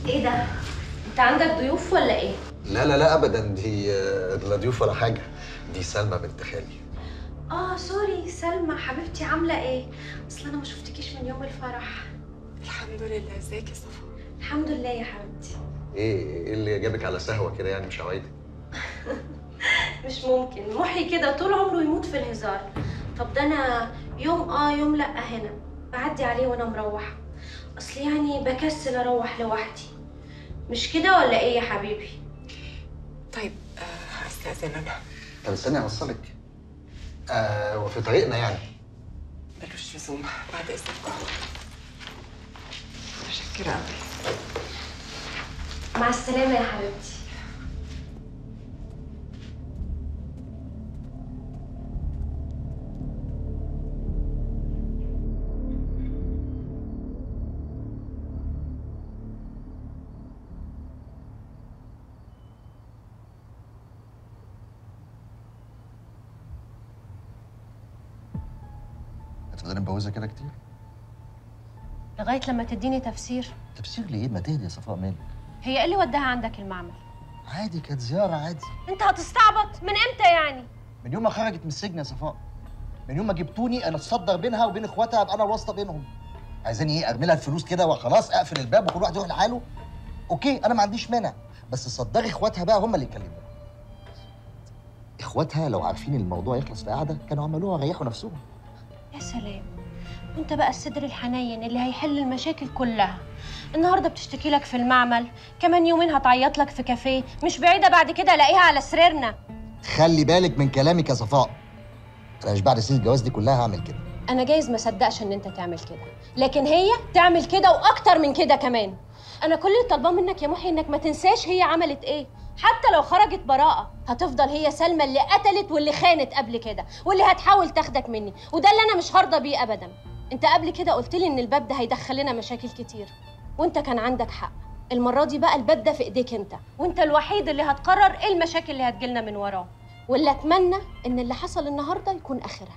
ايه ده؟ انت عندك ضيوف ولا ايه؟ لا لا لا ابدا دي آه، لا ضيوف ولا حاجه دي سلمى بنت خالي اه سوري سلمى حبيبتي عامله ايه؟ اصل انا ما شفتكيش من يوم الفرح الحمد لله ازيك يا صفا الحمد لله يا حبيبتي ايه ايه اللي جابك على سهوه كده يعني مش عوايدك مش ممكن محي كده طول عمره يموت في الهزار طب ده انا يوم اه يوم لا هنا بعدي عليه وانا مروحه اصل يعني بكسل اروح لوحدي مش كده ولا ايه يا حبيبي طيب آه، هستأذن انا طب استني اوصلك آه وفي طريقنا يعني ملوش لزوم بعد اذنكم متشكرة قوي مع السلامه يا حبيبتي هتفضلي مبوزه كده كتير لغايه لما تديني تفسير تفسير ليه ما تهدي يا صفاء مالك هي ايه اللي وداها عندك المعمل عادي كانت زياره عادي انت هتستعبط من امتى يعني من يوم ما خرجت من السجن يا صفاء من يوم ما جبتوني انا اتصدر بينها وبين اخواتها ابقى انا الواسطه بينهم عايزاني ايه ارمي لها الفلوس كده وخلاص اقفل الباب وكل واحد يروح لحاله اوكي انا ما عنديش مانع بس صدري اخواتها بقى هم اللي يكلموا اخواتها لو عارفين الموضوع يخلص في قعده كانوا عملوها ريحوا نفسهم يا سلام وانت بقى الصدر الحنين اللي هيحل المشاكل كلها النهارده بتشتكي لك في المعمل كمان يومين هتعيط لك في كافيه مش بعيده بعد كده الاقيها على سريرنا خلي بالك من كلامك يا صفاء انا مش بعد سنين الجواز دي كلها هعمل كده انا جايز ما صدقش ان انت تعمل كده لكن هي تعمل كده واكتر من كده كمان انا كل اللي طالباه منك يا محي انك ما تنساش هي عملت ايه حتى لو خرجت براءة هتفضل هي سلمى اللي قتلت واللي خانت قبل كده واللي هتحاول تاخدك مني وده اللي انا مش هرضى بيه ابدا انت قبل كده قلت لي ان الباب ده هيدخل لنا مشاكل كتير وانت كان عندك حق المرة دي بقى الباب ده في ايديك انت وانت الوحيد اللي هتقرر ايه المشاكل اللي هتجيلنا من وراه واللي اتمنى ان اللي حصل النهارده يكون اخرها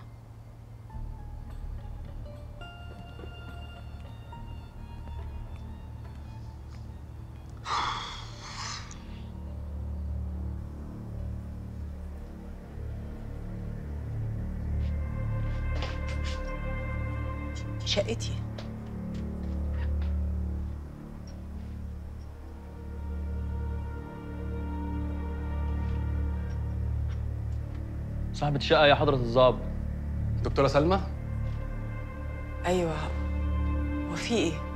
شقتي صاحبة الشقة يا حضرة الضابط دكتورة سلمى ايوه هو في ايه